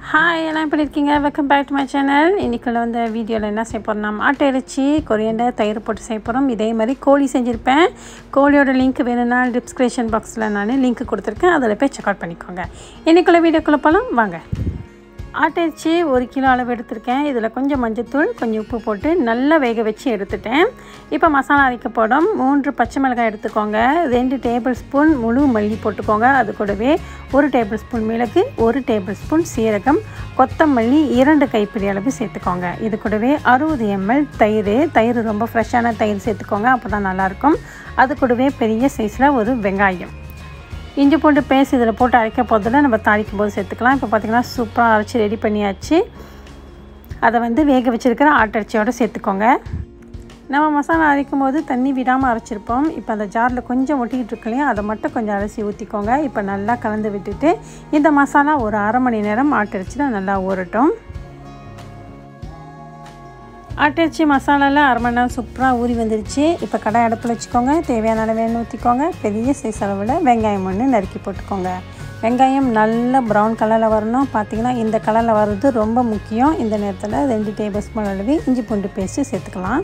hi எல்லாம் எப்படி இருக்கீங்க welcome back to my channel இன்றைக்குள்ள வந்து வீடியோவில் என்ன செய்ய போகிறோம் நம்ம ஆட்டை இறைச்சி கொரியண்டர் தயிர் போட்டு செய்ய போகிறோம் இதே மாதிரி கோழி செஞ்சுருப்பேன் கோழியோட லிங்க் வேணும்னா டிஸ்கிரிப்ஷன் பாக்ஸில் நான் லிங்க் கொடுத்துருக்கேன் அதில் போய் செக் அவுட் பண்ணிக்கோங்க இன்றைக்குள்ள வீடியோக்குள்ளே போகலாம் வாங்க ஆட்டிறைச்சி ஒரு கிலோ அளவு எடுத்திருக்கேன் இதில் கொஞ்சம் மஞ்சத்தூள் கொஞ்சம் உப்பு போட்டு நல்லா வேக வச்சு எடுத்துட்டேன் இப்போ மசாலா அரைக்க போடும் மூன்று பச்சை மிளகாய் எடுத்துக்கோங்க ரெண்டு டேபிள் ஸ்பூன் முழு மல்லி போட்டுக்கோங்க அது கூடவே ஒரு டேபிள் ஸ்பூன் மிளகு ஒரு டேபிள் ஸ்பூன் சீரகம் கொத்தமல்லி இரண்டு கைப்பிடி அளவு சேர்த்துக்கோங்க இது கூடவே அறுபது எம்எல் தயிர் தயிர் ரொம்ப ஃப்ரெஷ்ஷான தயிர் சேர்த்துக்கோங்க அப்போ தான் நல்லாயிருக்கும் அது கூடவே பெரிய சைஸில் ஒரு வெங்காயம் இஞ்சி பூண்டு பேஸ்ட் இதில் போட்டு அரைக்க போதில் நம்ம தாளிக்கும் போது சேர்த்துக்கலாம் இப்போ பார்த்திங்கன்னா சூப்பராக அரைச்சி ரெடி பண்ணியாச்சு அதை வந்து வேக வச்சுருக்கிற ஆட்டரிச்சியோடு சேர்த்துக்கோங்க நம்ம மசாலா அரைக்கும் போது தண்ணி விடாமல் அரைச்சிருப்போம் இப்போ அந்த ஜாரில் கொஞ்சம் ஒட்டிக்கிட்டு இருக்கு இல்லையா அதை மட்டும் கொஞ்சம் அரைச்சி ஊற்றிக்கோங்க இப்போ நல்லா கலந்து விட்டுட்டு இந்த மசாலா ஒரு அரை மணி நேரம் ஆட்டரிச்சியில் நல்லா ஊறட்டும் ஆட்டிறைச்சி மசாலாவில் அரை மணி நேரம் சூப்பராக ஊறி வந்துருச்சு இப்போ கடை அடுப்பில் வச்சுக்கோங்க தேவையான அளவு எண்ணெய் ஊற்றிக்கோங்க பெரிய சைஸ் அளவில் வெங்காயம் ஒன்று நறுக்கி போட்டுக்கோங்க வெங்காயம் நல்ல ப்ரௌன் கலரில் வரணும் பார்த்திங்கன்னா இந்த கலரில் வர்றது ரொம்ப முக்கியம் இந்த நேரத்தில் ரெண்டு டேபிள் ஸ்பூன் அளவு இஞ்சி பூண்டு பேஸ்ட்டு சேர்த்துக்கலாம்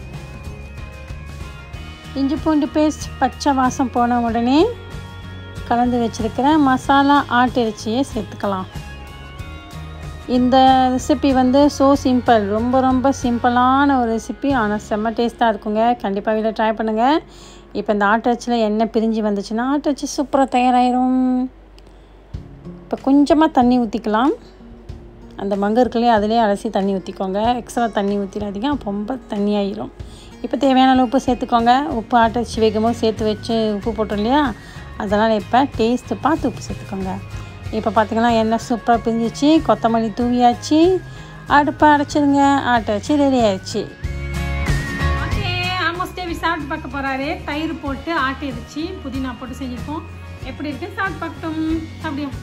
இஞ்சி பூண்டு பேஸ்ட் பச்சை வாசம் போன உடனே கலந்து வச்சுருக்கிற மசாலா ஆட்டிறைச்சியை சேர்த்துக்கலாம் இந்த ரெசிபி வந்து ஸோ சிம்பிள் ரொம்ப ரொம்ப சிம்பிளான ஒரு ரெசிபி ஆனால் செம்ம டேஸ்ட்டாக இருக்குங்க கண்டிப்பாக வீட்டில் ட்ரை பண்ணுங்கள் இப்போ இந்த ஆட்டச்சில் எண்ணெய் பிரிஞ்சு வந்துச்சுன்னா ஆட்டச்சி சூப்பராக தயாராகிடும் இப்போ கொஞ்சமாக தண்ணி ஊற்றிக்கலாம் அந்த மங்கு இருக்குல்லையே அதிலே அலசி தண்ணி ஊற்றிக்கோங்க எக்ஸ்ட்ரா தண்ணி ஊற்றிடாதீங்க அப்போ ரொம்ப தண்ணி ஆயிரும் இப்போ தேவையான அளவு உப்பு சேர்த்துக்கோங்க உப்பு ஆட்டச்சி வைக்கும்போது சேர்த்து வச்சு உப்பு போட்டோம் இல்லையா அதனால் இப்போ டேஸ்ட்டு பார்த்து உப்பு சேர்த்துக்கோங்க இப்போ பார்த்திங்கன்னா எண்ணெய் சூப்பராக பிரிஞ்சிச்சு கொத்தமல்லி தூவியாச்சு அடுப்பை அடைச்சிருங்க ஆட்டை வச்சு ரெடி ஆயிடுச்சு ஓகே ஆல்மோஸ்ட் தேவி சாப்பிட்டு பார்க்க போகிறாரு தயிர் போட்டு ஆட்டி அடிச்சு புதினா போட்டு செஞ்சுருக்கோம் எப்படி இருக்கு சாப்பிட்டு பார்க்கட்டும் அப்படியும்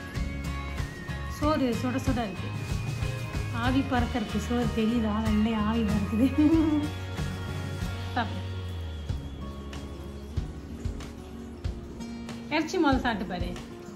சோறு சுட சுட இருக்கு ஆவி பறக்க இருக்கு சோறு தெரியுதா ரெண்டே ஆவி பறக்குது சாப்பிடு இறைச்சி முதல்ல சாப்பிட்டு பாரு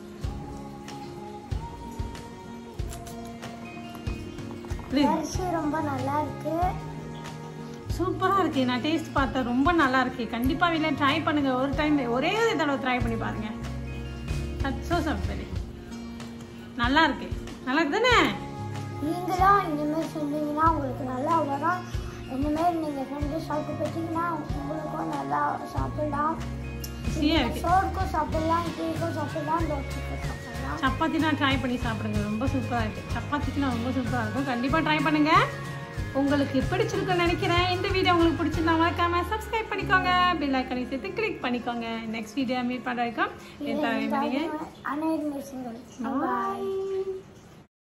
அரிசி ரொம்ப நல்லா இருக்கு சூப்பராக இருக்கு நான் டேஸ்ட் பார்த்தேன் ரொம்ப நல்லா இருக்கு கண்டிப்பாக வீட்டில் ட்ரை பண்ணுங்க ஒரு டைம் ஒரே ஒரு தடவை ட்ரை பண்ணி பாருங்க சோ சாப்பிட்டு நல்லா இருக்கு நல்லா இருக்கு தானே நீங்களும் இனிமேல் செஞ்சீங்கன்னா உங்களுக்கு நல்லா வரும் இனிமேல் நீங்கள் செஞ்சு சாப்பிட்டு போயிட்டீங்கன்னா உங்களுக்கும் நல்லா சாப்பிடலாம் ருசியாக இருக்கு சோறுக்கும் சாப்பிடலாம் இட்லிக்கும் சாப்பிடலாம் தோசைக்கும் சாப்பிடலாம் சப்பாத்தினா ட்ரை பண்ணி சாப்பிடுங்க ரொம்ப சூப்பராக இருக்கு சப்பாத்திக்கு நான் ரொம்ப சூப்பராக இருக்கும் கண்டிப்பாக ட்ரை பண்ணுங்க உங்களுக்கு பிடிச்சிருக்குன்னு நினைக்கிறேன் இந்த வீடியோ உங்களுக்கு பிடிச்சிருந்தா மறக்காம சப்ஸ்கிரைப் பண்ணிக்கோங்க பெல் ஐக்கனை சேர்த்து கிளிக் பண்ணிக்கோங்க நெக்ஸ்ட் வீடியோ மீட் பண்ணுற வரைக்கும் அனைவரும் பாய்